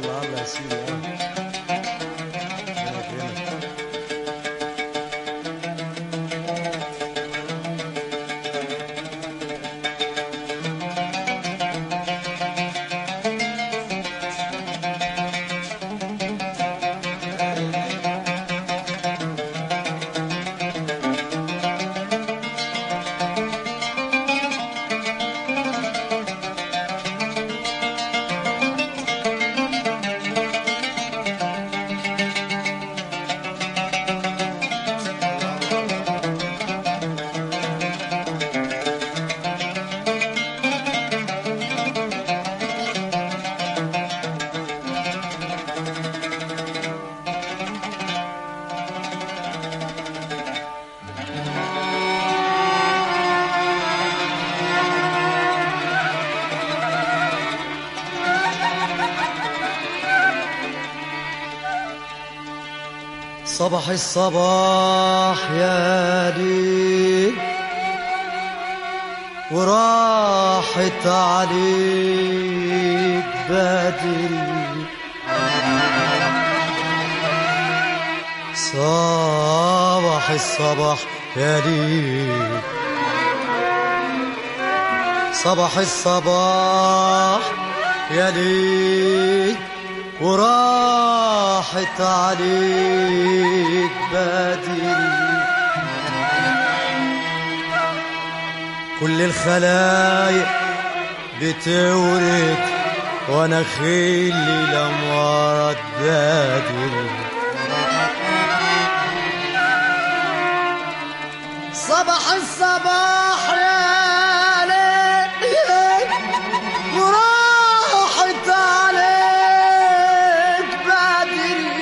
الله الله يا سيدي آه. ربنا يكرمك. صباح الصباح يا ليل وراحت عليك بدري صباح الصباح يا ليل صباح الصباح يا ليل وراحت عليك بدري كل الخلايق بتورد وانا خيلي لما بدري صباح الصباح يا ليل وراحت عليك بدري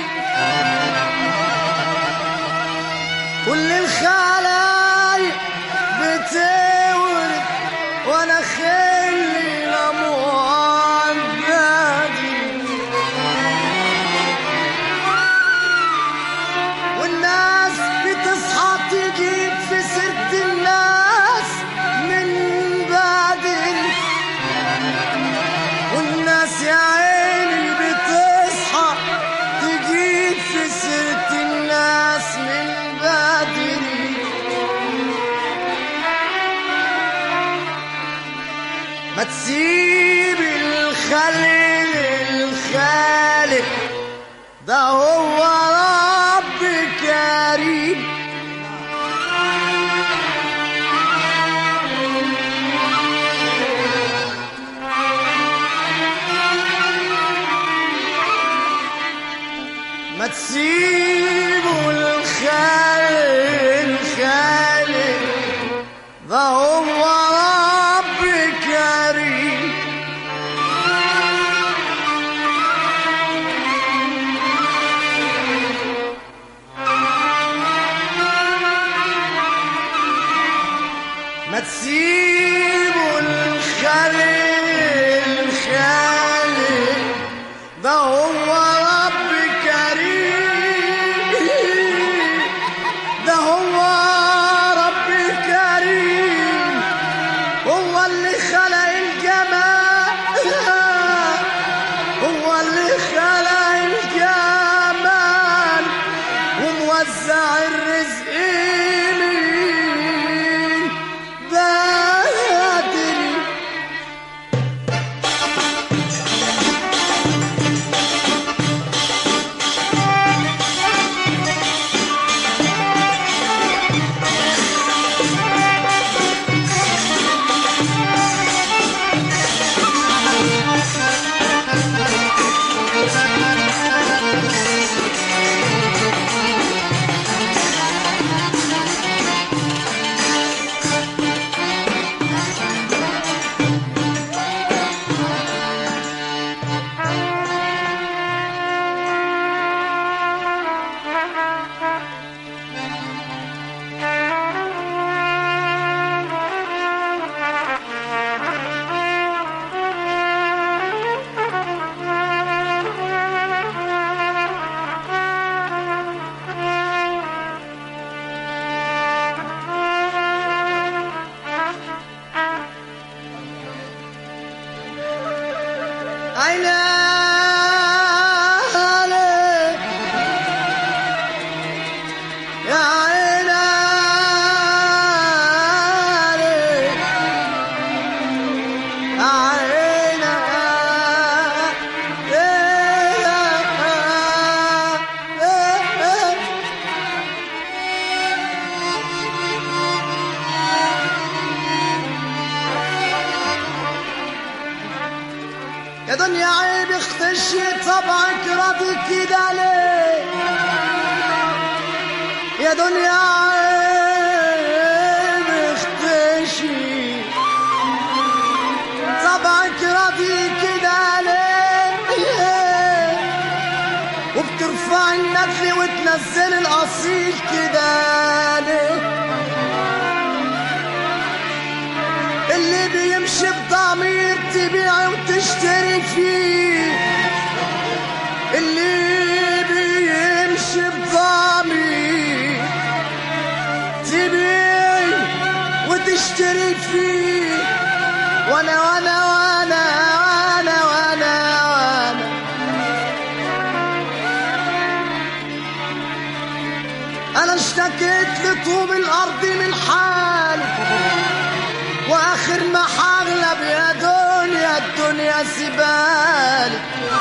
كل الخلايق بتورد وانا خلي لموعد بدري والناس بتصحى تجيب في سيرة الناس من بدري والناس يا عيني بتصحى تجيب في سيرة الناس من بدري ما تسيب الخليل الخالق ده هو رب كريم ما تسيبوا الخالق الخالق ده هو رب كريم ما تسيبوا الخالق الخالق ده هو رب كريم ده هو رب كريم هو اللي خلق الجمال هو اللي خلق الجمال وموزع الرزق لي بدري طبعك راضي كده ليه يا دنيا عيب اختشي طبعك راضي كده ليه وبترفع النفل وتنزل الاصيل كده ليه اللي بيمشي بضمير تبيع وتشتري فيه اللي بيمشي بضمير تبيع وتشتري فيه وانا وانا وانا وانا وانا وانا انا اشتكيت لطوب الارض من حالي واخر ما حغلب يا دنيا الدنيا سبالي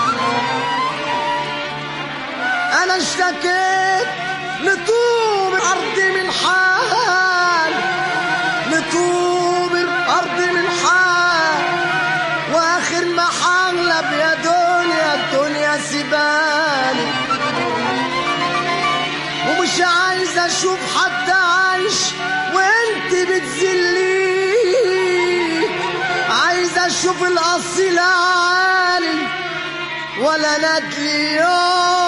انا اشتكيت لطوب الارض من حال لطوب الارض من حال واخر ما حغلب يا دنيا الدنيا سبالي ومش عايز اشوف حد عايش وانت بتذليه عايز اشوف الاصيل عالي ولا ندلي يوم